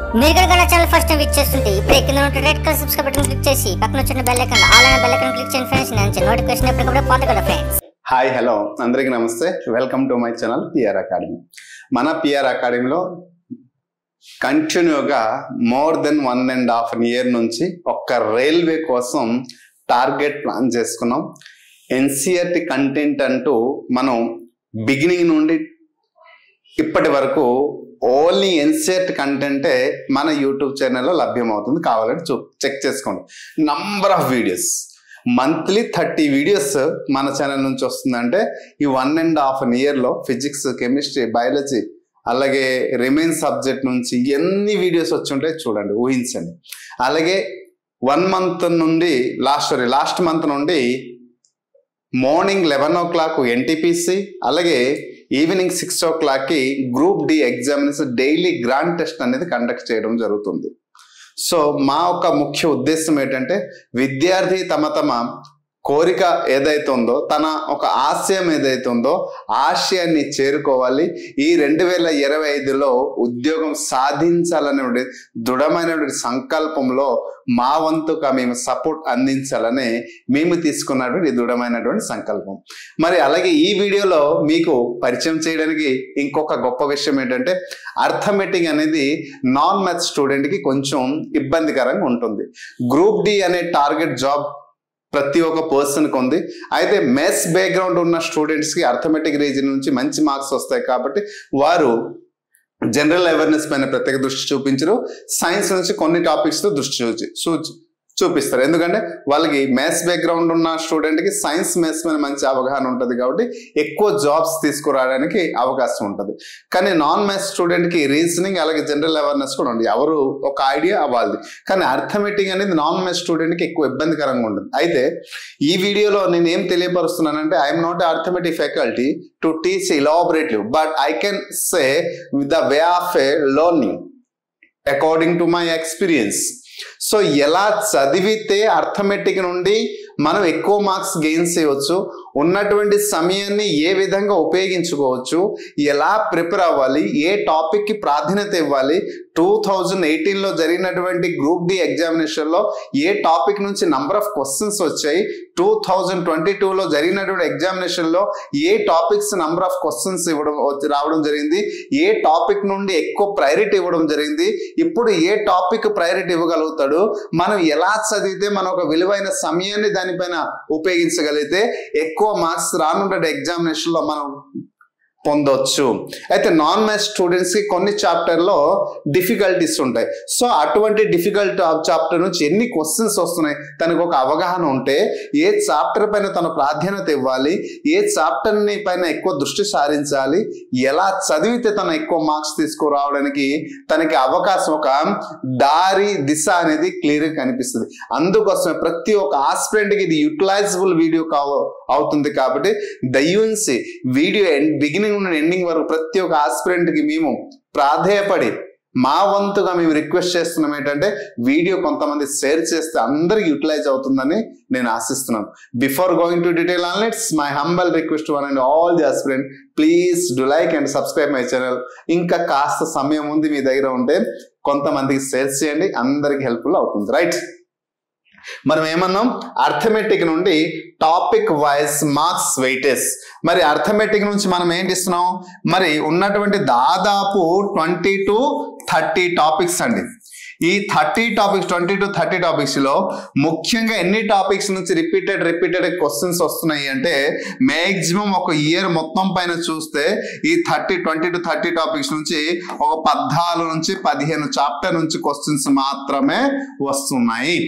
మీరు కనుక నా ఛానల్ ఫస్ట్ టైం విచ్ చేస్తుంటే ఇప్పుడే కింద ఉన్న red colour subscribe button click చేసి పక్కన వచ్చిన బెల్ ఐకాన్ ఆల్ అయిన బెల్ ఐకాన్ క్లిక్ చేయండి ఫ్రెండ్స్ నేను నోటిఫికేషన్ ఎప్పటికప్పుడు పొందగలరు ఫ్రెండ్స్ హాయ్ హలో అందరికీ నమస్తే welcome to my channel PR academy మన పిఆర్ అకాడమీలో కంటిన్యూగా more than one and half year నుంచి ఒక్క రైల్వే కోసం టార్గెట్ ప్లాన్ చేసుకున్నాం ఎన్సీఆర్టీ కంటెంట్ అంటూ మనం బిగినింగ్ నుండి ఇప్పటి వరకు ఓన్లీ ఎన్సీఆర్టీ కంటెంటే మన యూట్యూబ్ ఛానల్లో లభ్యమవుతుంది కావాలంటే చూ చెక్ చేసుకోండి number of videos monthly thirty videos మన ఛానల్ నుంచి వస్తుందంటే ఈ వన్ అండ్ హాఫ్ అన్ ఇయర్లో ఫిజిక్స్ కెమిస్ట్రీ బయాలజీ అలాగే రిమైన్ సబ్జెక్ట్ నుంచి ఎన్ని వీడియోస్ వచ్చి ఉంటాయి చూడండి ఊహించండి అలాగే వన్ మంత్ నుండి లాస్ట్ సారీ లాస్ట్ మంత్ నుండి morning eleven o'clock NTPC అలాగే ఈవినింగ్ సిక్స్ ఓ క్లాక్కి group D exams daily grand test అనేది కండక్ట్ చేయడం జరుగుతుంది సో మా యొక్క ముఖ్య ఉద్దేశం ఏంటంటే విద్యార్థి తమ తమ కోరిక ఏదైతే ఉందో తన ఒక ఆశయం ఏదైతే ఉందో ఆశయాన్ని చేరుకోవాలి ఈ రెండు వేల ఇరవై ఐదులో ఉద్యోగం సాధించాలనే దృఢమైనటువంటి సంకల్పంలో మా వంతుగా మేము సపోర్ట్ అందించాలని మేము తీసుకున్నటువంటి దృఢమైనటువంటి సంకల్పం మరి అలాగే ఈ వీడియోలో మీకు పరిచయం చేయడానికి ఇంకొక గొప్ప విషయం ఏంటంటే అర్థమెటిక్ అనేది నాన్ మ్యాథ్ స్టూడెంట్కి కొంచెం ఇబ్బందికరంగా ఉంటుంది గ్రూప్ డి అనే టార్గెట్ జాబ్ ప్రతి ఒక్క పర్సన్కి ఉంది అయితే మెస్ బ్యాక్గ్రౌండ్ ఉన్న స్టూడెంట్స్కి అర్థమెటిక్ రీజన్ నుంచి మంచి మార్క్స్ వస్తాయి కాబట్టి వారు జనరల్ అవేర్నెస్ పైన ప్రత్యేక దృష్టి చూపించరు సైన్స్ నుంచి కొన్ని టాపిక్స్ తో దృష్టి చూచి చూ- చూపిస్తారు ఎందుకంటే వాళ్ళకి మ్యాథ్స్ బ్యాక్గ్రౌండ్ ఉన్న స్టూడెంట్ కి సైన్స్ మ్యాథ్స్ మీద మంచి అవగాహన ఉంటుంది కాబట్టి ఎక్కువ జాబ్స్ తీసుకురావడానికి అవకాశం ఉంటుంది కానీ నాన్ మ్యాథ్స్ స్టూడెంట్ కి రీజనింగ్ అలాగే జనరల్ అవేర్నెస్ కూడా ఉంది ఎవరు ఒక ఐడియా అవ్వాలి కానీ అర్థమెటిక్ అనేది నాన్ మ్యాథ్స్ స్టూడెంట్ కి ఎక్కువ ఇబ్బందికరంగా ఉంటుంది అయితే ఈ వీడియోలో నేను ఏం తెలియపరుస్తున్నానంటే I'm not arithmetic faculty to teach elaborative but I can say with the way of a learning according to my experience so ఎలా చదివితే అర్థమెటిక్ నుండి మనం ఎక్కువ మార్క్స్ గెయిన్ చేయవచ్చు ఉన్నటువంటి సమయాన్ని ఏ విధంగా ఉపయోగించుకోవచ్చు ఎలా ప్రిపేర్ అవ్వాలి ఏ టాపిక్ కి ప్రాధాన్యత ఇవ్వాలి టూ థౌజండ్ ఎయిటీన్లో జరిగినటువంటి గ్రూప్ డి ఎగ్జామినేషన్లో ఏ టాపిక్ నుంచి నంబర్ ఆఫ్ క్వశ్చన్స్ వచ్చాయి టూ థౌజండ్ ట్వంటీ టూలో జరిగినటువంటి ఎగ్జామినేషన్లో ఏ టాపిక్స్ నంబర్ ఆఫ్ క్వశ్చన్స్ ఇవ్వడం వచ్చి- రావడం జరిగింది ఏ టాపిక్ నుండి ఎక్కువ ప్రయారిటీ ఇవ్వడం జరిగింది ఇప్పుడు ఏ టాపిక్ ప్రయారిటీ ఇవ్వగలుగుతాడు మనం ఎలా చదివితే మన ఒక విలువైన సమయాన్ని దానిపైన ఉపయోగించగలిగితే ఎక్కువ మార్క్స్ రానుండే ఎగ్జామినేషన్ లో మనం పొందొచ్చు అయితే నాన్ మ్యాథ్స్ స్టూడెంట్స్ కి కొన్ని చాప్టర్ లో డిఫికల్టీస్ ఉంటాయి సో అటువంటి డిఫికల్ట్ చాప్టర్ నుంచి ఎన్ని క్వశ్చన్స్ వస్తున్నాయి తనకు ఒక అవగాహన ఉంటే ఏ చాప్టర్ పైన తన ప్రాధాన్యత ఇవ్వాలి ఏ చాప్టర్ ని పైన ఎక్కువ దృష్టి సారించాలి ఎలా చదివితే తన ఎక్కువ మార్క్స్ తీసుకురావడానికి తనకి అవకాశం ఒక దారి దిశ అనేది క్లియర్ గా కనిపిస్తుంది అందుకోసమే ప్రతి ఒక్క ఆస్పిరెంట్ కి ఇది యూటిలైజబుల్ వీడియో కావ అవుతుంది కాబట్టి దయ్యున్సి వీడియో బిగినింగ్ నుండి ఎండింగ్ వరకు ప్రతి ఒక్క ఆస్పిరెంట్ కి మేము ప్రాధేయపడి మా వంతుగా మేము రిక్వెస్ట్ చేస్తున్నాం ఏంటంటే వీడియో కొంతమంది షేర్ చేస్తే అందరికి యూటిలైజ్ అవుతుందని నేను ఆశిస్తున్నాను before going to detail on it's my humble request one and all the aspirant please do like and subscribe my channel ఇంకా కాస్త సమయం ఉంది మీ దగ్గర ఉంటే కొంతమందికి షేర్ చేయండి అందరికి హెల్ప్ఫుల్ అవుతుంది రైట్ మనం ఏమన్నాం అర్థమెటిక్ నుండి టాపిక్ వైజ్ మార్క్స్ వెయిటేజ్ మరి అర్థమెటిక్ నుంచి మనం ఏంటి ఇస్తున్నాం మరి ఉన్నటువంటి దాదాపు ట్వంటీ టు థర్టీ టాపిక్స్ అండి ఈ thirty topics twenty to thirty topics లో ముఖ్యంగా ఎన్ని టాపిక్స్ నుంచి రిపీటెడ్ రిపీటెడ్ క్వశ్చన్స్ వస్తున్నాయి అంటే మాక్సిమం ఒక ఇయర్ మొత్తం పైన చూస్తే ఈ thirty twenty to thirty topics నుంచి ఒక పద్నాలుగు నుంచి పదిహేను చాప్టర్ నుంచి క్వశ్చన్స్ మాత్రమే వస్తున్నాయి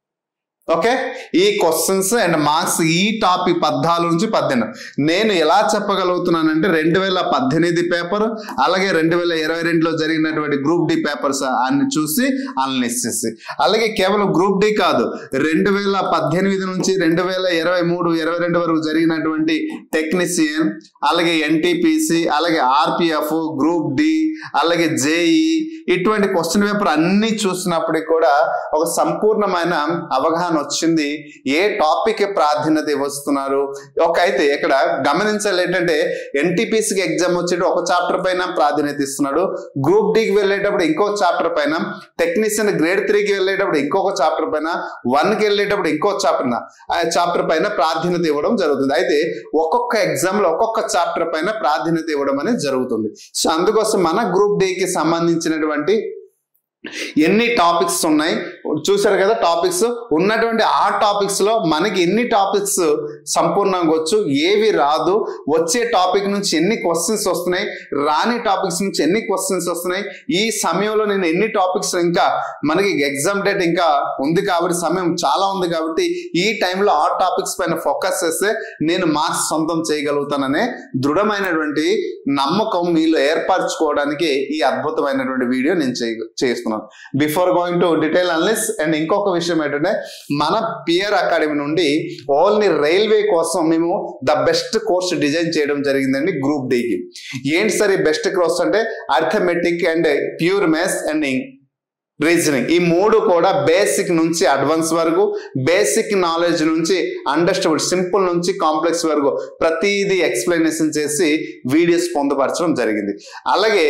ఓకే ఈ క్వశ్చన్స్ అండ్ మార్క్స్ ఈ టాపిక్ పద్నాలుగు నుంచి పద్దెనిమిది నేను ఎలా చెప్పగలుగుతున్నానంటే రెండు వేల పద్దెనిమిది పేపర్ అలాగే రెండు వేల ఇరవై రెండులో జరిగినటువంటి గ్రూప్ డి పేపర్స్ అన్ని చూసి అనలైజ్ చేసి అలాగే కేవలం గ్రూప్ డి కాదు రెండు వేల పద్దెనిమిది నుంచి రెండు వేల ఇరవై మూడు ఇరవై రెండు వరకు జరిగినటువంటి టెక్నీషియన్ అలాగే ఎన్టీపీసీ అలాగే ఆర్పిఎఫ్ గ్రూప్ డి అలాగే జేఈ ఇటువంటి క్వశ్చన్ పేపర్ అన్ని చూసినప్పటికి కూడా ఒక సంపూర్ణమైన అవగాహన అని వచ్చింది ఏ టాపిక్ ప్రాధాన్యత ఇవ్వస్తున్నారు ఒక అయితే ఇక్కడ గమనించాలి ఏంటంటే ఎన్టీపీసీకి ఎగ్జామ్ వచ్చేటి ఒక చాప్టర్ పైన ప్రాధాన్యత ఇస్తున్నాడు గ్రూప్ డికి వెళ్ళేటప్పుడు ఇంకొక చాప్టర్ పైన టెక్నీషియన్ గ్రేడ్ త్రీకి వెళ్ళేటప్పుడు ఇంకొక చాప్టర్ పైన వన్ కి వెళ్ళేటప్పుడు ఇంకో చాప్టర్ ఆ చాప్టర్ పైన ప్రాధాన్యత ఇవ్వడం జరుగుతుంది అయితే ఒక్కొక్క ఎగ్జామ్ లో ఒక్కొక్క చాప్టర్ పైన ప్రాధాన్యత ఇవ్వడం అనేది జరుగుతుంది సో అందుకోసం మన గ్రూప్ డికి సంబంధించినటువంటి ఎన్ని టాపిక్స్ ఉన్నాయి చూసారు కదా టాపిక్స్ ఉన్నటువంటి ఆ టాపిక్స్ లో మనకి ఎన్ని టాపిక్స్ సంపూర్ణంగా వచ్చు ఏవి రాదు వచ్చే టాపిక్ నుంచి ఎన్ని క్వశ్చన్స్ వస్తున్నాయి రాని టాపిక్స్ నుంచి ఎన్ని క్వశ్చన్స్ వస్తున్నాయి ఈ సమయంలో నేను ఎన్ని టాపిక్స్ ఇంకా మనకి ఎగ్జామ్ డేట్ ఇంకా ఉంది కాబట్టి సమయం చాలా ఉంది కాబట్టి ఈ టైంలో ఆ టాపిక్స్ పైన ఫోకస్ చేస్తే నేను మార్క్స్ సొంతం చేయగలుగుతాననే దృఢమైనటువంటి నమ్మకం మీలో ఏర్పరచుకోవడానికి ఈ అద్భుతమైనటువంటి వీడియో నేను చేయ- చేస్తున్నాను before going to detail analysis and ఇంకొక విషయం ఏంటంటే మన పియర్ అకాడమీ నుండి ఓన్లీ రైల్వే కోసం మేము ద బెస్ట్ కోర్స్ డిజైన్ చేయడం జరిగిందండి గ్రూప్ డికి ఏంటి సార్ ఈ బెస్ట్ కోర్స్ అంటే arithmetic and pure maths and reasoning ఈ మూడు కూడా బేసిక్ నుంచి అడ్వాన్స్ వరకు బేసిక్ నాలెడ్జ్ నుంచి అండర్స్టాండ్ సింపుల్ నుంచి కాంప్లెక్స్ వరకు ప్రతిదీ ఎక్స్ప్లెనేషన్ చేసి వీడియోస్ పొందుపరచడం జరిగింది అలాగే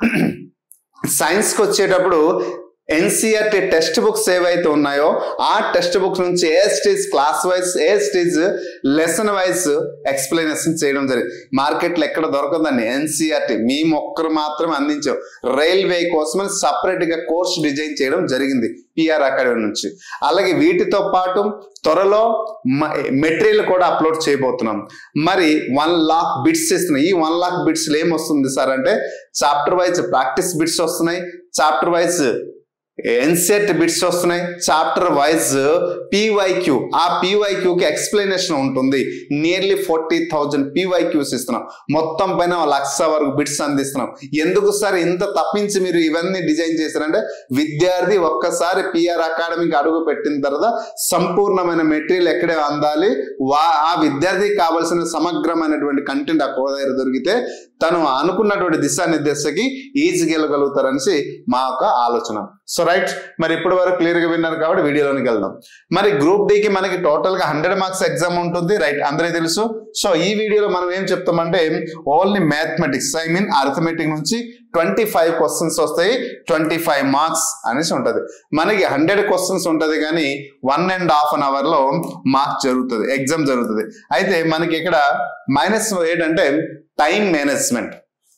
సైన్స్కి వచ్చేటప్పుడు ఎన్సీఆర్టీ టెక్స్ట్ బుక్స్ ఏవైతే ఉన్నాయో ఆ టెక్స్ట్ బుక్స్ నుంచి ఏ స్టేజ్ క్లాస్ వైజ్ ఏ స్టేజ్ లెసన్ వైజ్ ఎక్స్ప్లెనేషన్ చేయడం జరిగింది మార్కెట్లో ఎక్కడ దొరకదండి ఎన్సీఆర్టీ మేము ఒక్కరు మాత్రమే అందించాం రైల్వే కోసమని సపరేట్ గా కోర్స్ డిజైన్ చేయడం జరిగింది పిఆర్ అకాడమీ నుంచి అలాగే వీటితో పాటు త్వరలో మెటీరియల్ కూడా అప్లోడ్ చేయబోతున్నాం మరి వన్ లాక్ బిట్స్ ఇస్తున్నాయి ఈ వన్ లాక్ బిట్స్ ఏమొస్తుంది సార్ అంటే చాప్టర్ వైజ్ ప్రాక్టీస్ బిట్స్ వస్తున్నాయి చాప్టర్ వైజ్ ఎన్సెట్ బిట్స్ వస్తున్నాయి చాప్టర్ వైజ్ పీవైక్యూ ఆ పీవైక్యూ కి ఎక్స్ప్లెనేషన్ ఉంటుంది నియర్లీ ఫార్టీ థౌజండ్ పీవైక్యూస్ ఇస్తున్నాం మొత్తం పైన లక్ష వరకు బిట్స్ అందిస్తున్నాం ఎందుకు సార్ ఇంత తప్పించి మీరు ఇవన్నీ డిజైన్ చేశారంటే విద్యార్థి ఒక్కసారి పిఆర్ అకాడమీకి అడుగు పెట్టిన తర్వాత సంపూర్ణమైన మెటీరియల్ ఎక్కడే అందాలి వా ఆ విద్యార్థికి కావాల్సిన సమగ్రమైనటువంటి కంటెంట్ ఆ దగ్గర దొరికితే తను అనుకున్నటువంటి దిశానిర్దేశకి ఈజీగా వెళ్ళగలుగుతారనేసి మా యొక్క ఆలోచన సో రైట్ మరి ఇప్పటి వరకు క్లియర్ గా విన్నారు కాబట్టి వీడియోలోనికి వెళ్దాం మరి గ్రూప్ కి మనకి టోటల్ గా హండ్రెడ్ మార్క్స్ ఎగ్జామ్ ఉంటుంది రైట్ అందరికీ తెలుసు సో ఈ వీడియోలో మనం ఏం చెప్తామంటే only mathematics I mean arithmetic నుంచి ట్వంటీ ఫైవ్ క్వశ్చన్స్ వస్తాయి ట్వంటీ ఫైవ్ మార్క్స్ అనేసి ఉంటది మనకి హండ్రెడ్ క్వశ్చన్స్ ఉంటది కానీ one and half an hour లో మార్క్స్ జరుగుతుంది ఎగ్జామ్ జరుగుతుంది అయితే మనకి ఇక్కడ మైనస్ ఏంటంటే టైం మేనేజ్మెంట్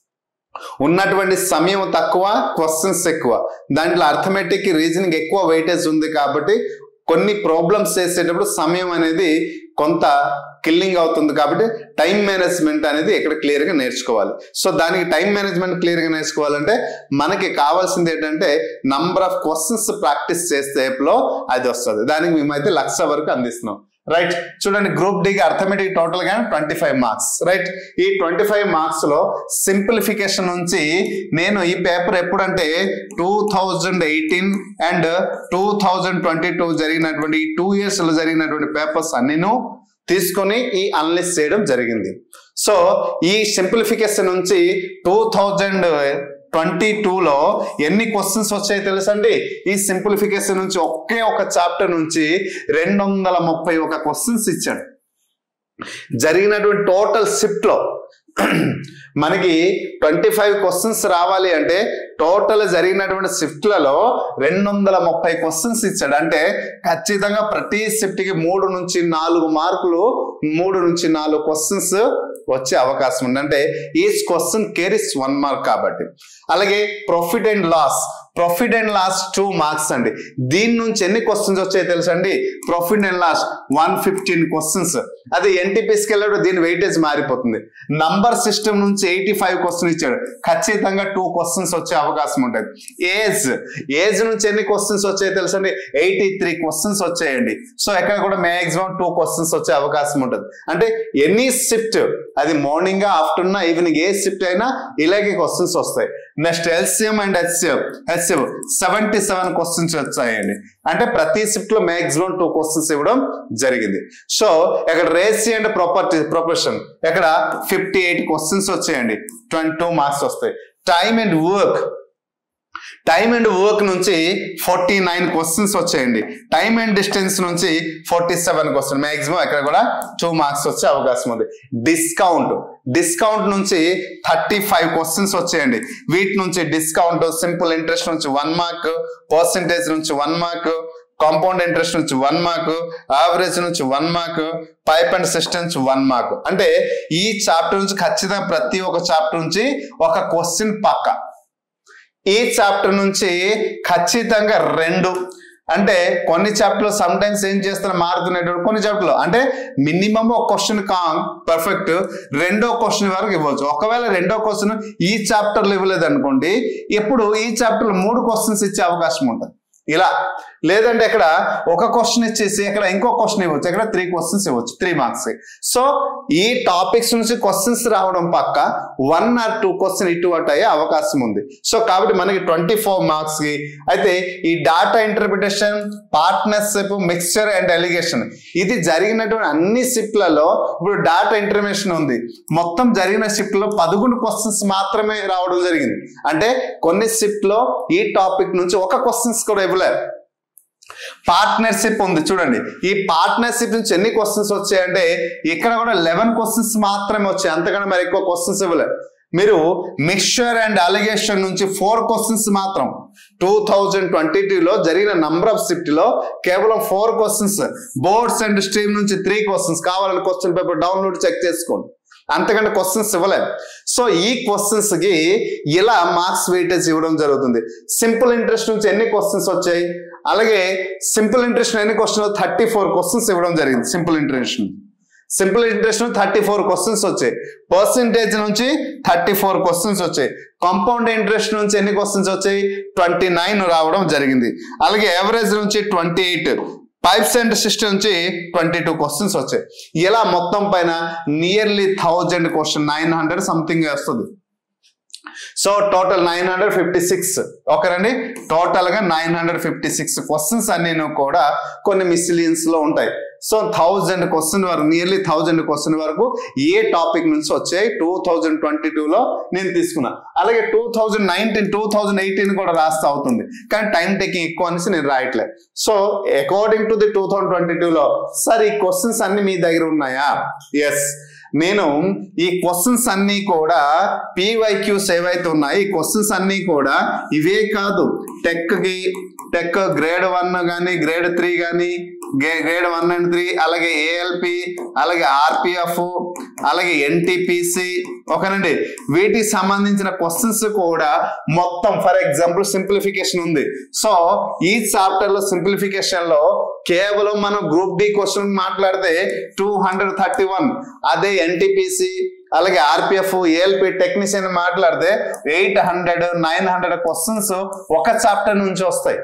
ఉన్నటువంటి సమయం తక్కువ క్వశ్చన్స్ ఎక్కువ దాంట్లో అర్థమెటిక్ రీజనింగ్ ఎక్కువ వెయిటేజ్ ఉంది కాబట్టి కొన్ని ప్రాబ్లమ్స్ చేసేటప్పుడు సమయం అనేది కొంత కిల్లింగ్ అవుతుంది కాబట్టి టైం మేనేజ్మెంట్ అనేది ఇక్కడ క్లియర్ గా నేర్చుకోవాలి సో దానికి టైం మేనేజ్మెంట్ క్లియర్ గా నేర్చుకోవాలంటే మనకి కావాల్సింది ఏంటంటే నంబర్ ఆఫ్ క్వశ్చన్స్ ప్రాక్టీస్ చేస్తే లో అది వస్తుంది దానికి మేమైతే లక్ష వరకు అందిస్తున్నాం రైట్ చూడండి గ్రూప్ డికి అర్థమెటిక్ టోటల్ గా ట్వంటీ ఫైవ్ మార్క్స్ రైట్ ఈ ట్వంటీ ఫైవ్ మార్క్స్ లో సింప్లిఫికేషన్ నుంచి నేను ఈ పేపర్ ఎప్పుడంటే two thousand eighteen and two thousand twenty two జరిగినటువంటి ఈ టూ ఇయర్స్ లో జరిగినటువంటి పేపర్స్ అన్నిను తీసుకొని ఈ అనలిస్ట్ చేయడం జరిగింది సో ఈ సింప్లిఫికేషన్ నుంచి టూ థౌజండ్ ట్వంటీ టూలో ఎన్ని క్వశ్చన్స్ వచ్చాయి తెలుసండి ఈ సింప్లిఫికేషన్ నుంచి ఒకే ఒక చాప్టర్ నుంచి రెండు వందల ముప్పై ఒక క్వశ్చన్స్ ఇచ్చాడు జరిగినటువంటి టోటల్ షిఫ్ట్ లో మనకి ట్వంటీ ఫైవ్ క్వశ్చన్స్ రావాలి అంటే టోటల్ జరిగినటువంటి షిఫ్ట్లలో రెండు వందల ముప్పై క్వశ్చన్స్ ఇచ్చాడు అంటే ఖచ్చితంగా ప్రతి షిఫ్ట్ కి మూడు నుంచి నాలుగు మార్కులు మూడు నుంచి నాలుగు క్వశ్చన్స్ వచ్చే అవకాశం ఉంది అంటే each question carries one mark కాబట్టి అలాగే profit and loss profit and loss two marks అండి దీని నుంచి ఎన్ని క్వశ్చన్స్ వచ్చాయి తెలుసండి profit and loss one fifteen questions అది ఎన్టీపీస్కి వెళ్ళాడు దీని వెయిటేజ్ మారిపోతుంది నంబర్ సిస్టమ్ నుంచి ఎయిటీ ఫైవ్ క్వశ్చన్ ఇచ్చాడు ఖచ్చితంగా టూ క్వశ్చన్స్ వచ్చే అవకాశం ఉంటుంది ఏజ్ ఏజ్ నుంచి ఎన్ని క్వశ్చన్స్ వచ్చాయి తెలుసండి ఎయిటీ త్రీ క్వశ్చన్స్ వచ్చాయండి సో ఎక్కడ కూడా మాక్సిమం టూ క్వశ్చన్స్ వచ్చే అవకాశం ఉంటుంది అంటే ఎనీ షిఫ్ట్ అది మార్నింగ్ ఆఫ్టర్నూన్ ఈవినింగ్ ఏ షిఫ్ట్ అయినా ఇలాగే క్వశ్చన్స్ వస్తాయి next LCM and HCM HCM seventy seven questions వచ్చాయండి అంటే ప్రతి షిఫ్ట్ లో మాక్సిమం టూ క్వశ్చన్స్ ఇవ్వడం జరిగింది సో ఇక్కడ రేసి అండ్ ప్రాపర్టీ ప్రొఫెషన్ ఇక్కడ ఫిఫ్టీ ఎయిట్ క్వశ్చన్స్ వచ్చాయండి ట్వంటీ టూ మార్క్స్ వస్తాయి time and work time and work నుంచి ఫార్టీ నైన్ క్వశ్చన్స్ వచ్చాయండి టైమ్ అండ్ డిస్టెన్స్ నుంచి ఫార్టీ సెవెన్ క్వశ్చన్ మాక్సిమం ఇక్కడ కూడా టూ మార్క్స్ వచ్చే అవకాశం ఉంది డిస్కౌంట్ డిస్కౌంట్ నుంచి థర్టీ ఫైవ్ క్వశ్చన్స్ వచ్చాయండి వీటి నుంచి డిస్కౌంట్ సింపుల్ ఇంట్రెస్ట్ నుంచి వన్ మార్క్ పర్సంటేజ్ నుంచి వన్ మార్క్ కాంపౌండ్ ఇంట్రెస్ట్ నుంచి వన్ మార్క్ యావరేజ్ నుంచి one mark pipe and system నుంచి వన్ మార్క్ అంటే ఈ చాప్టర్ నుంచి ఖచ్చితంగా ప్రతి ఒక్క చాప్టర్ నుంచి ఒక క్వశ్చన్ పక్క ఈ చాప్టర్ నుంచి ఖచ్చితంగా రెండు అంటే కొన్ని చాప్టర్లు సమ్ టైమ్స్ ఏం చేస్తున్నా మారుతున్నటువంటి కొన్ని చాప్టర్లు అంటే మినిమం ఒక క్వశ్చన్ కా పర్ఫెక్ట్ రెండో క్వశ్చన్ వరకు ఇవ్వచ్చు ఒకవేళ రెండో క్వశ్చన్ ఈ చాప్టర్లో ఇవ్వలేదు అనుకోండి ఇప్పుడు ఈ చాప్టర్ మూడు క్వశ్చన్స్ ఇచ్చే అవకాశం ఉంటుంది ఇలా లేదంటే ఇక్కడ ఒక క్వశ్చన్ ఇచ్చేసి ఇక్కడ ఇంకో క్వశ్చన్ ఇవ్వచ్చు ఇక్కడ త్రీ క్వశ్చన్స్ ఇవ్వచ్చు త్రీ మార్క్స్ సో ఈ టాపిక్స్ నుంచి క్వశ్చన్స్ రావడం పక్క వన్ ఆర్ టూ క్వశ్చన్ ఇటు అటు అయ్యే అవకాశం ఉంది సో కాబట్టి మనకి ట్వంటీ ఫోర్ మార్క్స్ కి అయితే ఈ data interpretation partnership mixture and alligation ఇది జరిగినటువంటి అన్ని షిప్లలో ఇప్పుడు డాటా ఇంటర్మేషన్ ఉంది మొత్తం జరిగిన షిఫ్ట్ లో పదకొండు క్వశ్చన్స్ మాత్రమే రావడం జరిగింది అంటే కొన్ని షిఫ్ట్ లో ఈ టాపిక్ నుంచి ఒక క్వశ్చన్స్ కూడా ఇవ్వలేదు పార్ట్నర్షిప్ ఉంది చూడండి ఈ పార్ట్నర్షిప్ నుంచి ఎన్ని క్వశ్చన్స్ వచ్చాయంటే ఇక్కడ కూడా లెవెన్ క్వశ్చన్స్ మాత్రమే వచ్చాయి అంతకన్నా మరి ఎక్కువ క్వశ్చన్స్ ఇవ్వలేదు మీరు మిక్స్చర్ అండ్ అలిగేషన్ నుంచి ఫోర్ క్వశ్చన్స్ మాత్రం టూ థౌజండ్ ట్వంటీ లో జరిగిన నంబర్ ఆఫ్ షిఫ్ట్ లో కేవలం four questions boards and stream నుంచి త్రీ క్వశ్చన్స్ కావాలని క్వశ్చన్ పేపర్ డౌన్లోడ్ చెక్ చేసుకోండి అంతకంటే క్వశ్చన్స్ ఇవ్వలేదు సో ఈ క్వశ్చన్స్ కి ఇలా మార్క్స్ వెయిటేజ్ ఇవ్వడం జరుగుతుంది సింపుల్ ఇంట్రెస్ట్ నుంచి ఎన్ని క్వశ్చన్స్ వచ్చాయి అలాగే సింపుల్ ఇంట్రెస్ట్ ఎన్ని క్వశ్చన్ థర్టీ ఫోర్ క్వశ్చన్స్ ఇవ్వడం జరిగింది simple interest simple interest thirty four questions వచ్చాయి పర్సంటేజ్ నుంచి థర్టీ ఫోర్ క్వశ్చన్స్ వచ్చాయి కాంపౌండ్ ఇంట్రెస్ట్ నుంచి ఎన్ని క్వశ్చన్స్ వచ్చాయి ట్వంటీ నైన్ రావడం జరిగింది అలాగే యావరేజ్ నుంచి twenty eight pipes and system నుంచి ట్వంటీ టూ క్వశ్చన్స్ వచ్చాయి ఇలా మొత్తం పైన nearly thousand question nine hundred something వస్తుంది so total nine hundred fifty six ఓకేనండి టోటల్ గా nine hundred fifty six questions అన్ని కూడా కొన్ని మిస్లియన్స్ లో ఉంటాయి సో థౌజండ్ క్వశ్చన్ వరకు నియర్లీ థౌజండ్ క్వశ్చన్ వరకు ఏ టాపిక్ నుంచి వచ్చాయి టూ థౌజండ్ ట్వంటీ లో నేను తీసుకున్నా అలాగే two thousand nineteen two thousand eighteen కూడా రాస్తే అవుతుంది కానీ టైం టేకింగ్ ఎక్కువ అనేసి నేను రాయట్లేదు so according to the two thousand twenty లో సార్ ఈ క్వశ్చన్స్ అన్ని మీ దగ్గర ఉన్నాయా ఎస్ నేను ఈ క్వశ్చన్స్ అన్ని కూడా పీవైక్యూస్ ఏవైతే ఉన్నాయి ఈ క్వశ్చన్స్ అన్ని కూడా ఇవే కాదు టెక్ కి టెక్ గ్రేడ్ వన్ కానీ గ్రేడ్ త్రీ కానీ గ్రేడ్ వన్ అండ్ త్రీ అలాగే ఏఎల్పి అలాగే ఆర్పిఎఫ్ అలాగే ఎన్టీపీసీ ఓకేనండి వీటికి సంబంధించిన క్వశ్చన్స్ కూడా మొత్తం ఫర్ ఎగ్జాంపుల్ సింప్లిఫికేషన్ ఉంది సో ఈ చాప్టర్ లో సింప్లిఫికేషన్ లో కేవలం మనం గ్రూప్ డి క్వశ్చన్ మాట్లాడితే టూ హండ్రెడ్ థర్టీ వన్ అదే ఎన్టీపీసీ అలాగే ఆర్పిఎఫ్ ఏఎల్పి టెక్నీషియన్ మాట్లాడితే eight hundred nine hundred questions ఒక చాప్టర్ నుంచి వస్తాయి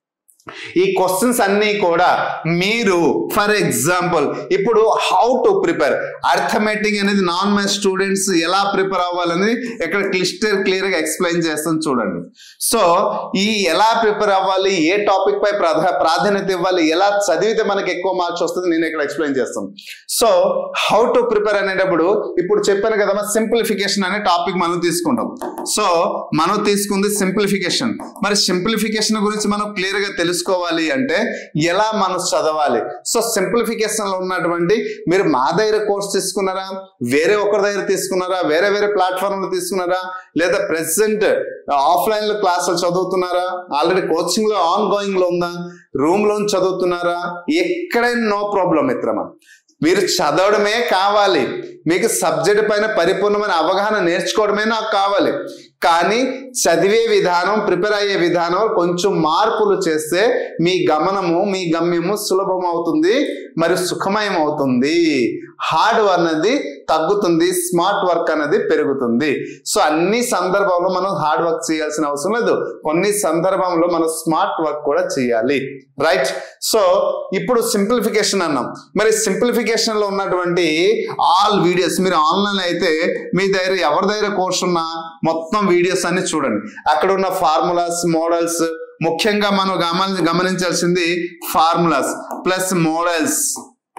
ఈ క్వశ్చన్స్ అన్ని కూడా మీరు ఫర్ ఎగ్జాంపుల్ ఇప్పుడు హౌ టు ప్రిపేర్ అర్థమెటిక్ అనేది నాన్ మ్యాథ్ స్టూడెంట్స్ ఎలా ప్రిపేర్ అవ్వాలని ఇక్కడ క్లిస్టర్ క్లియర్ గా ఎక్స్ప్లెయిన్ చేస్తాను చూడండి సో ఈ ఎలా ప్రిపేర్ అవ్వాలి ఏ టాపిక్ పై ప్రాధా- ప్రాధాన్యత ఇవ్వాలి ఎలా చదివితే మనకి ఎక్కువ మార్క్స్ వస్తుంది నేను ఇక్కడ ఎక్స్ప్లెయిన్ చేస్తాను సో హౌ టు ప్రిపేర్ అనేటప్పుడు ఇప్పుడు చెప్పాను కదా సింప్లిఫికేషన్ అనే టాపిక్ మనం తీసుకుంటాం సో మనం తీసుకుంది సింప్లిఫికేషన్ మరి సింప్లిఫికేషన్ గురించి మనం క్లియర్ గా తెలుసుకోవాలి అంటే ఎలా మనం చదవాలి సో సింప్లిఫికేషన్ లో ఉన్నటువంటి మీరు మా దగ్గర కోర్స్ తీసుకున్నారా వేరే ఒకరి దగ్గర తీసుకున్నారా వేరే వేరే ప్లాట్ఫామ్ లో తీసుకున్నారా లేదా ప్రెసెంట్ ఆఫ్లైన్ లో క్లాసులు చదువుతున్నారా ఆల్రెడీ కోచింగ్ లో ఆన్ గోయింగ్ లో ఉందా రూమ్ లో చదువుతున్నారా ఎక్కడైనా నో ప్రాబ్లం మిత్రమా మీరు చదవడమే కావాలి మీకు సబ్జెక్ట్ పైన పరిపూర్ణమైన అవగాహన నేర్చుకోవడమే నాకు కావాలి కానీ చదివే విధానం ప్రిపేర్ అయ్యే విధానం కొంచెం మార్పులు చేస్తే మీ గమనము మీ గమ్యము సులభం అవుతుంది మరి సుఖమయం అవుతుంది హార్డ్ అనేది తగ్గుతుంది స్మార్ట్ వర్క్ అనేది పెరుగుతుంది సో అన్ని సందర్భంలో మనం హార్డ్ వర్క్ చేయాల్సిన అవసరం లేదు కొన్ని సందర్భంలో మనం స్మార్ట్ వర్క్ కూడా చేయాలి రైట్ సో ఇప్పుడు సింప్లిఫికేషన్ అన్నాం మరి సింప్లిఫికేషన్ లో ఉన్నటువంటి ఆల్ వీడియోస్ మీరు ఆన్లైన్ అయితే మీ దగ్గర ఎవరి దగ్గర కోర్స్ ఉన్నా మొత్తం వీడియోస్ అన్ని చూడండి అక్కడ ఉన్న ఫార్ములాస్ మోడల్స్ ముఖ్యంగా మనం గమని గమనించాల్సింది formulas plus models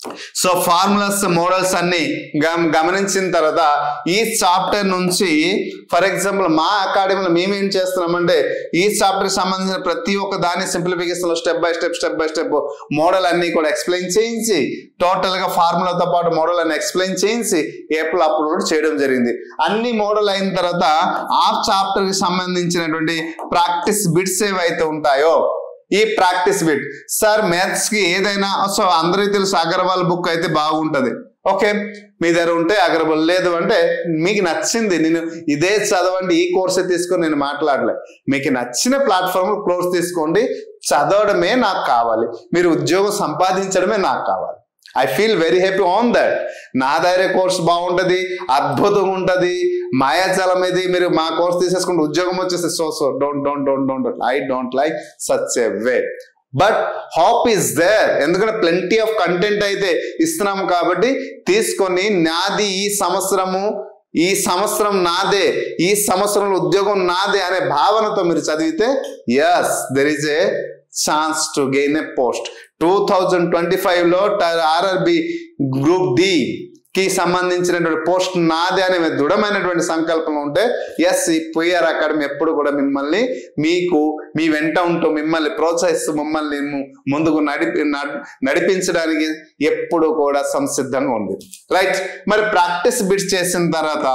so formulas models అన్ని గమ- గమనించిన తర్వాత ఈ చాప్టర్ నుంచి ఫర్ ఎగ్జాంపుల్ మా అకాడమీలో మేము ఏం చేస్తున్నామంటే ఈ చాప్టర్ సంబంధించిన ప్రతి ఒక్క దాని సింప్లిఫికేషన్ లో step by step step by step model అన్ని కూడా ఎక్స్ప్లెయిన్ చేయించి టోటల్ గా ఫార్ములాతో పాటు మోడల్ అన్ని ఎక్స్ప్లెయిన్ చేయించి ఏప్రిల్ అప్లోడ్ చేయడం జరిగింది అన్ని మోడల్ అయిన తర్వాత ఆ చాప్టర్ కి సంబంధించినటువంటి ప్రాక్టీస్ బిట్స్ ఏవైతే ఉంటాయో ఈ ప్రాక్టీస్ బిట్ సార్ మ్యాథ్స్ కి ఏదైనా సో అందరికీ తెలుసు అగర్వాల్ బుక్ అయితే బాగుంటది ఓకే మీ దగ్గర ఉంటే అగర్వాల్ లేదు అంటే మీకు నచ్చింది నేను ఇదే చదవండి ఈ కోర్సే తీసుకొని నేను మాట్లాడలే మీకు నచ్చిన ప్లాట్ఫామ్ కోర్స్ తీసుకోండి చదవడమే నాకు కావాలి మీరు ఉద్యోగం సంపాదించడమే నాకు కావాలి I feel very happy on that నా దగ్గర కోర్స్ బాగుంటది అద్భుతంగా ఉంటది మాయాజాలం ఇది మీరు మా కోర్స్ తీసేసుకుంటే ఉద్యోగం వచ్చేసి so so don't don't don't don't I don't like such a way but hope is there ఎందుకంటే ప్లెంటీ ఆఫ్ కంటెంట్ అయితే ఇస్తున్నాము కాబట్టి తీసుకొని నాది ఈ సంవత్సరము ఈ సంవత్సరం నాదే ఈ సంవత్సరంలో ఉద్యోగం నాదే అనే భావనతో మీరు చదివితే yes there is a chance to gain a post two thousand twenty five లో ఆర్ఆర్బి గ్రూప్ డి కి సంబంధించినటువంటి పోస్ట్ నాదే అనే దృఢమైనటువంటి సంకల్పం ఉంటే ఎస్ ఈ పిఆర్ అకాడమీ ఎప్పుడు కూడా మిమ్మల్ని మీకు మీ వెంట ఉంటూ మిమ్మల్ని ప్రోత్సహిస్తూ మిమ్మల్ని ము- ముందుకు నడిపి నడ్- నడిపించడానికి ఎప్పుడు కూడా సంసిద్ధంగా ఉంది రైట్ మరి ప్రాక్టీస్ బిట్స్ చేసిన తర్వాత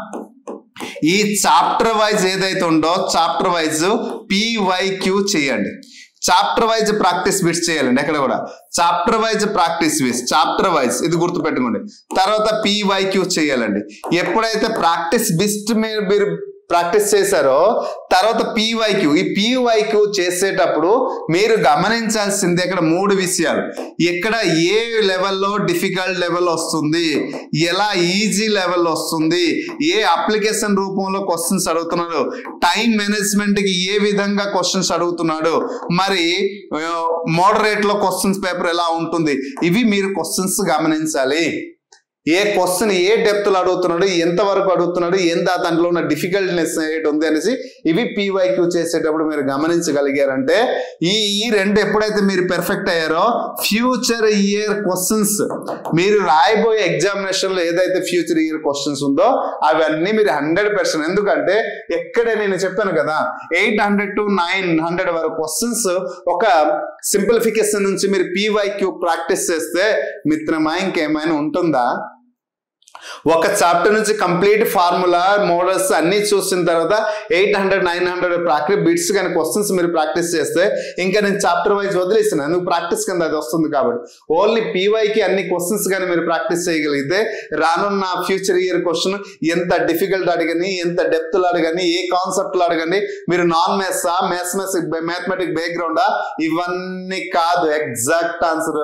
ఈ చాప్టర్ వైజ్ ఏదైతే ఉందో చాప్టర్ వైజ్ పివైక్యూ చేయండి చాప్టర్ వైజ్ ప్రాక్టీస్ బిట్స్ చేయాలండి ఎక్కడ కూడా chapter wise practice bits chapter wise ఇది గుర్తుపెట్టుకోండి తర్వాత పివైక్యూ చేయాలండి ఎప్పుడైతే ప్రాక్టీస్ బిస్ట్ మీరు మీరు ప్రాక్టీస్ చేశారో తర్వాత పీవైక్యూ ఈ పీవైక్యూ చేసేటప్పుడు మీరు గమనించాల్సింది ఇక్కడ మూడు విషయాలు ఎక్కడ ఏ లెవెల్లో డిఫికల్ట్ లెవెల్ వస్తుంది ఎలా ఈజీ లెవెల్ వస్తుంది ఏ అప్లికేషన్ రూపంలో క్వశ్చన్స్ అడుగుతున్నాడు టైం మేనేజ్మెంట్ కి ఏ విధంగా క్వశ్చన్స్ అడుగుతున్నాడు మరి మోడరేట్ లో క్వశ్చన్స్ పేపర్ ఎలా ఉంటుంది ఇవి మీరు క్వశ్చన్స్ గమనించాలి ఏ క్వశ్చన్ ఏ డెప్త్ లో అడుగుతున్నాడు ఎంత వరకు అడుగుతున్నాడు ఎంత దాంట్లో ఉన్న డిఫికల్ట్నెస్ ఏంటి ఉంది అనేసి ఇవి పీవైక్యూ చేసేటప్పుడు మీరు గమనించగలిగారంటే ఈ ఈ రెండు ఎప్పుడైతే మీరు పెర్ఫెక్ట్ అయ్యారో ఫ్యూచర్ ఇయర్ క్వశ్చన్స్ మీరు రాయబోయే ఎగ్జామినేషన్ లో ఏదైతే ఫ్యూచర్ ఇయర్ క్వశ్చన్స్ ఉందో అవన్నీ మీరు హండ్రెడ్ పర్సెంట్ ఎందుకంటే ఎక్కడే నేను చెప్పాను కదా eight hundred to nine hundred వరకు క్వశ్చన్స్ ఒక సింప్లిఫికేషన్ నుంచి మీరు పీవైక్యూ ప్రాక్టీస్ చేస్తే మిత్రమా ఇంకేమైనా ఉంటుందా ఒక చాప్టర్ నుంచి కంప్లీట్ ఫార్ములా మోడల్స్ అన్ని చూసిన తర్వాత eight hundred nine hundred practice bits కానీ క్వశ్చన్స్ మీరు ప్రాక్టీస్ చేస్తే ఇంకా నేను చాప్టర్ వైజ్ వదిలేసిన ఎందుకు ప్రాక్టీస్ కింద అది వస్తుంది కాబట్టి ఓన్లీ పీవైకి అన్ని క్వశ్చన్స్ కానీ మీరు ప్రాక్టీస్ చేయగలిగితే రానున్న ఫ్యూచర్ ఇయర్ క్వశ్చన్ ఎంత డిఫికల్ట్ అడగని ఎంత డెప్త్ లో అడగని ఏ కాన్సెప్ట్ లో అడగండి మీరు నాన్ మ్యాథ్సా మ్యాథ్స్ మ్యాథమెటిక్ బ్యాక్గ్రౌండా ఇవన్నీ కాదు ఎగ్జాక్ట్ ఆన్సర్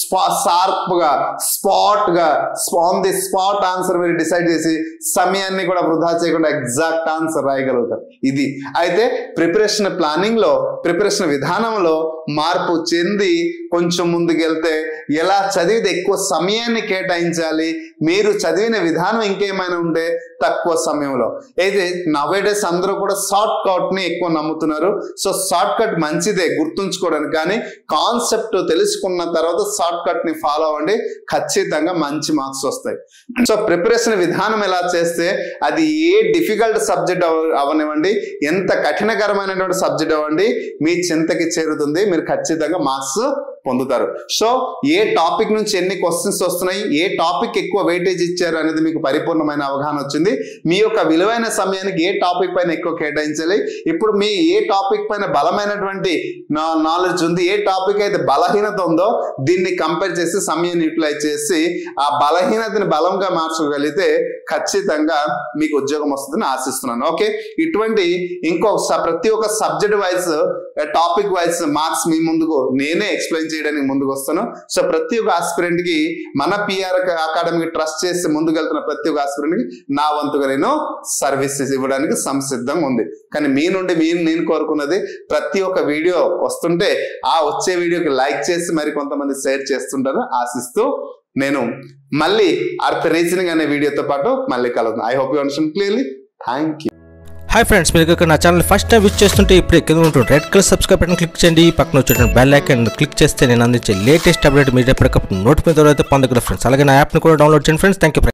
షార్ప్ గా స్పాట్ గా ఆన్ ది స్పాట్ ఆన్సర్ మీరు డిసైడ్ చేసి సమయాన్ని కూడా వృధా చేయకుండా ఎగ్జాక్ట్ ఆన్సర్ రాయగలుగుతారు ఇది అయితే ప్రిపరేషన్ ప్లానింగ్ లో ప్రిపరేషన్ విధానంలో మార్పు చెంది కొంచెం ముందుకెళ్తే ఎలా చదివితే ఎక్కువ సమయాన్ని కేటాయించాలి మీరు చదివిన విధానం ఇంకేమైనా ఉంటే తక్కువ సమయంలో అయితే నవేడేస్ అందరూ కూడా షార్ట్ కట్ ని ఎక్కువ నమ్ముతున్నారు సో షార్ట్ కట్ మంచిదే గుర్తుంచుకోవడానికి కానీ కాన్సెప్ట్ తెలుసుకున్న తర్వాత షార్ట్ కట్ ని ఫాలో అవ్వండి ఖచ్చితంగా మంచి మార్క్స్ వస్తాయి సో ప్రిపరేషన్ విధానం ఎలా చేస్తే అది ఏ డిఫికల్ట్ సబ్జెక్ట్ అవనివ్వండి ఎంత కఠినకరమైనటువంటి సబ్జెక్ట్ అవ్వండి మీ చింతకి చేరుతుంది మీరు ఖచ్చితంగా మార్క్స్ పొందుతారు సో ఏ టాపిక్ నుంచి ఎన్ని క్వశ్చన్స్ వస్తున్నాయి ఏ టాపిక్ ఎక్కువ వెయిటేజ్ ఇచ్చారు అనేది మీకు పరిపూర్ణమైన అవగాహన వచ్చింది మీ యొక్క విలువైన సమయానికి ఏ టాపిక్ పైన ఎక్కువ కేటాయించాలి ఇప్పుడు మీ ఏ టాపిక్ పైన బలమైనటువంటి నాలెడ్జ్ ఉంది ఏ టాపిక్ అయితే బలహీనత ఉందో దీన్ని కంపేర్ చేసి సమయాన్ని యూటిలైజ్ చేసి ఆ బలహీనతని బలంగా మార్చగలిగితే ఖచ్చితంగా మీకు ఉద్యోగం వస్తుందని ఆశిస్తున్నాను ఓకే ఇటువంటి ఇంకో స- ప్రతి ఒక్క subject wise topic wise marks మీ ముందుకు నేనే ఎక్స్ప్లెయిన్ చేయడానికి ముందుకు వస్తాను సో ప్రతి ఒక్క ఆస్పిరెంట్ కి మన పిఆర్ అకాడమీకి ట్రస్ట్ చేసి ముందుకెళ్తున్న ప్రతి ఒక్క ఆస్పిరెంట్ కి నా వంతుగా నేను సర్వీసెస్ ఇవ్వడానికి సంసిద్ధంగా ఉంది కానీ మీ నుండి మీరు నేను కోరుకున్నది ప్రతి ఒక్క వీడియో వస్తుంటే ఆ వచ్చే వీడియోకి లైక్ చేసి మరి కొంతమంది షేర్ చేస్తుంటారు ఆశిస్తూ నేను మళ్ళీ అర్త్ రీజనింగ్ అనే వీడియోతో పాటు మళ్ళీ కలుగుతాను I hope you understand clearly thank you hi friends మీరు ఇక్కడ నా ఛానల్ ఫస్ట్ టైం విచ్ చేస్తుంటే ఇప్పుడు కింద ఉంటుంది red colour subscribe button click చేయండి పక్కన వచ్చేటువంటి బెల్ ఐకాన్ క్లిక్ చేస్తే నేను అందించే లేటెస్ట్ అప్డేట్ మీరు ఎప్పటికప్పుడు నోటిఫికేషన్ ద్వారా అయితే పొందగలరు ఫ్రెండ్స్ అలాగే నా యాప్ని కూడా డౌన్లోడ్ చేయండి ఫ్రెండ్స్ థ్యాంక్ యూ